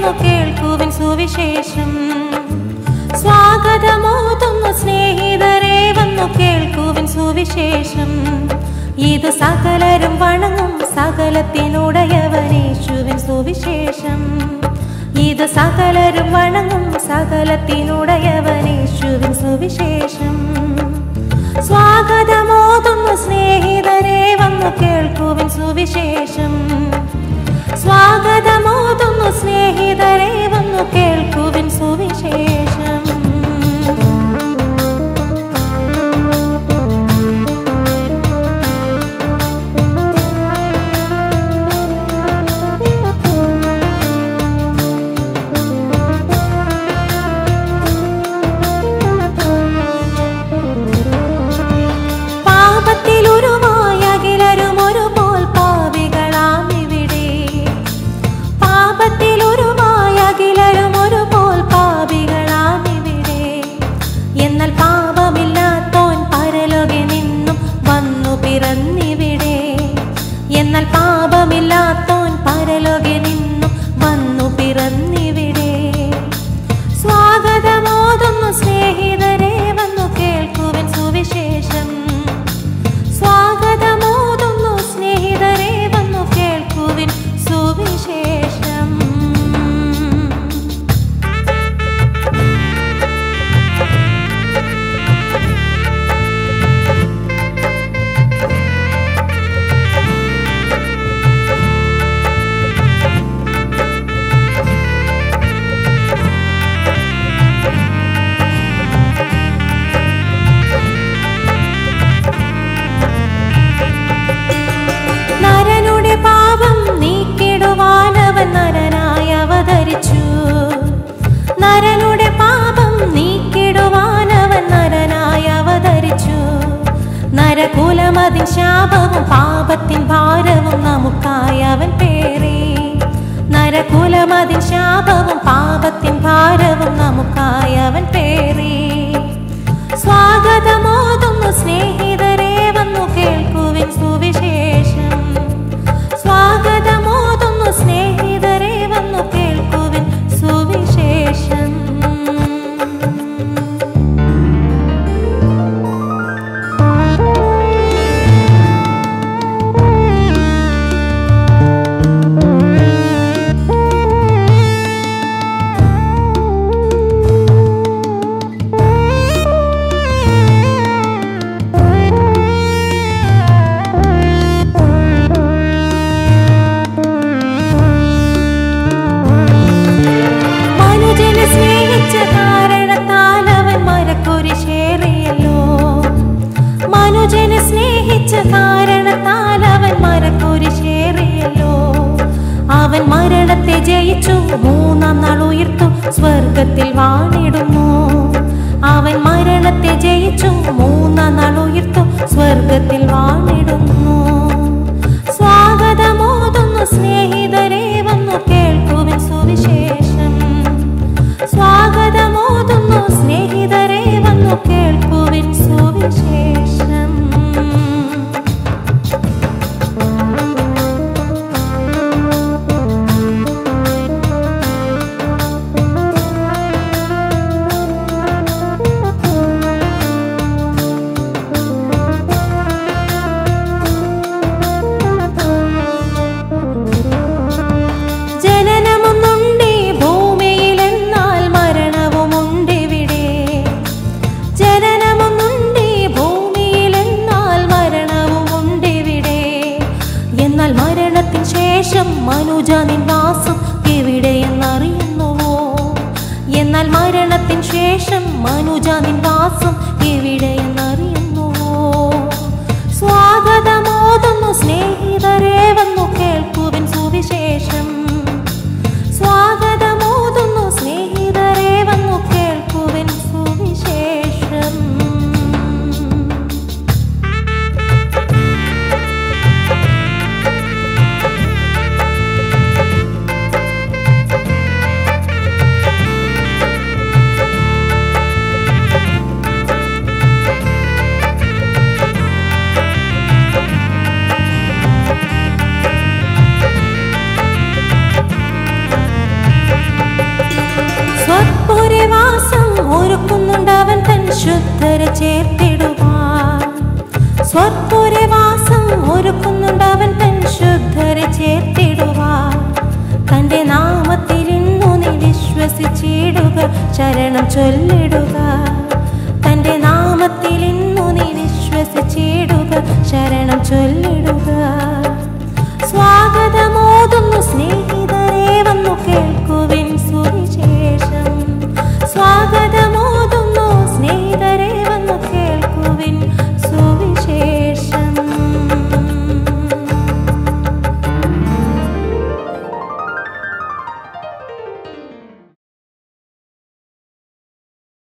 വന്നു കേൾക്കുവിൻ സുവിശേഷം സ്വാഗതമോതുന്നു സ്നേഹിതരെ വന്നു കേൾക്കുവിൻ സുവിശേഷം ഇത് സകലരും വണങ്ങും സകലത്തിനുടയവനേശുവിൻ സുവിശേഷം ഇത് സകലരും വണങ്ങും സകലത്തിനുടയവനേശുവിൻ സുവിശേഷം സ്വാഗതമോതുന്നു സ്നേഹിതരെ വന്നു കേൾക്കുവിൻ സുവിശേഷം സ്വാഗതമോതുന്നു സ്നേഹിതരെ വന്നു കേൾക്കുവിൻ സുവിശേഷം പാപത്തിലുരുമായ അഖിലരും ഒരുപോൽ പാപികളാം ഇവിടെ പാപത്തിലുരുമായ അഖിലരും ഒരുപോൽ പാപികളാം ഇവിടെ എന്നാൽ പാപമില്ലാത്തോൻ പരലോകെ നിന്നും വന്നു പിറന്നിവിടെ എന്നാൽ പാപമില്ലാത്തോൻ പരലോകെ നിന്നും വന്നു പിറന്നിവിടെ സ്വാഗതമോതുന്നു സ്നേഹിതരെ വന്നു കേൾക്കുവൻ സുവിശേഷം സ്വാഗതമോതുന്നു സ്നേഹിതരെ വന്നു കേൾക്കുവിൻ സുവിശേഷം നരനുടെ പാപം നീക്കിടുവാനവൻ നരനായി അവതരിച്ചു നരനുടെ പാപം നീക്കിടുവാനവൻ നരനായി അവതരിച്ചു നരകുലമതിൻ ശാപവും പാപത്തിൻ ഭാരവും നമുക്കായി അവൻ പേറി നരകുലമതിൻ ശാപവും പാപത്തിൻ ഭാരവും നമുക്കായി അവൻ പേറി സ്വാഗതമോതുന്നു സ്നേഹിതരെ വന്നു കേൾക്കുവിൻ സുവിശേഷം സ്വാഗതമോതുന്നു സ്നേഹിതരെ വന്നു കേൾക്കുവിൻ സുവിശേഷം മനുജനെ സ്നേഹിച്ച കാരണത്താൽ അവൻ മരക്കുരിശേറിയല്ലോ മനുജനെ സ്നേഹിച്ച കാരണത്താൽ അവൻ മരക്കുരിശേറിയല്ലോ അവൻ മരണത്തെ ജയിച്ചു മൂന്നാം നാൾ ഉയർത്തു സ്വർഗത്തിൽ വാണിടുന്നു അവൻ മരണത്തെ ജയിച്ചു മൂന്നാം നാൾ ഉയർത്തു സ്വർഗത്തിൽ വാണിടുന്നു സ്വാഗതമോതുന്നു സ്നേഹിതരെ വന്നു കേൾക്കുവിൻ സുവിശേഷം സ്വാഗതമോതുന്നു സ്നേഹിതരെ വന്നു കേൾക്കുവിൻ സുവിശേഷം ജനനമൊന്നുണ്ട് ഈ ഭൂമിയിൽ എന്നാൽ മരണവുമുണ്ടിവിടെ ജനനമൊന്നുണ്ട് ഈ ഭൂമിയിൽ എന്നാൽ മരണവുമുണ്ടിവിടെ എന്നാൽ മരണത്തിന് ശേഷം മനുജ നിൻ വാസം എവിടെയെന്നറിയുന്നുവോ എന്നാൽ മരണത്തിന് ശേഷം മനുജ നിൻ വാസം എവിടെയെന്നറിയുന്നുവോ സ്വാഗതമോതുന്നു സ്നേഹിതരെ വന്നു കേൾക്കുവിൻ സുവിശേഷം സ്വാഗതമോതുന്നു സ്നേഹിതരെ വന്നു കേൾക്കുവിൻ സുവിശേഷം ഒരുക്കുന്നുണ്ടവൻ തൻ ശുദ്ധരെ ചേർത്തിടുവാൻ സ്വർപ്പുരവാസം ഒരുക്കുന്നുണ്ടവൻ തൻ ശുദ്ധരെ ചേർത്തിടുവാൻ തന്റെ നാമത്തിൽ ഇന്നു നീ വിശ്വസിച്ചിടുക ശരണം ചൊല്ലിടുക തന്റെ നാമത്തിൽ ഇന്നു